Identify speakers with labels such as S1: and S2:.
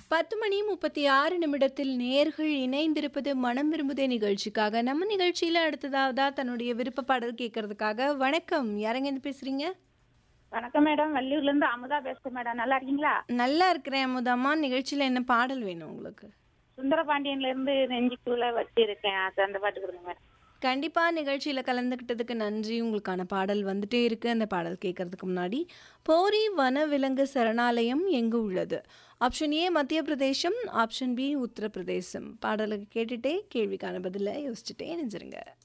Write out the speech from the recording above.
S1: 10 மணி 36 நிமிடத்தில் நேர்கள் இணைந்திருப்பது மனம் விரும்புதே நிகழ்ச்சிக்காக. நம்ம நிகழ்ச்சியில அடுத்ததாவதா தன்னுடைய விருப்ப பாடல் கேட்கறதுக்காக வணக்கம். யாருங்க இருந்து பேசுறீங்க?
S2: வணக்கம் மேடம் வள்ளியூர்ல இருந்து அமுதா பேசுறேன் மேடம் நல்லா இருக்கீங்களா
S1: நல்லா இருக்கிறேன் அமுதாம்மா. நிகழ்ச்சியில என்ன பாடல் வேணும் உங்களுக்கு?
S2: சுந்தரபாண்டியன்ல இருந்து நெஞ்சுக்குள்ள வச்சிருக்கேன் அது அந்த பாட்டு கொடுங்க மேடம்
S1: கண்டிப்பா நிகழ்ச்சியில கலந்துக்கிட்டதுக்கு நன்றி. உங்களுக்கான பாடல் வந்துட்டே இருக்கு. அந்த பாடல் கேட்கறதுக்கு முன்னாடி, போரி வனவிலங்கு சரணாலயம் எங்கு உள்ளது? ஆப்ஷன் ஏ மத்திய பிரதேசம், ஆப்ஷன் பி உத்தரப்பிரதேசம். பாடலுக்கு கேட்டுட்டே கேள்விக்கான பதில யோசிச்சுட்டே இணைஞ்சிருங்க.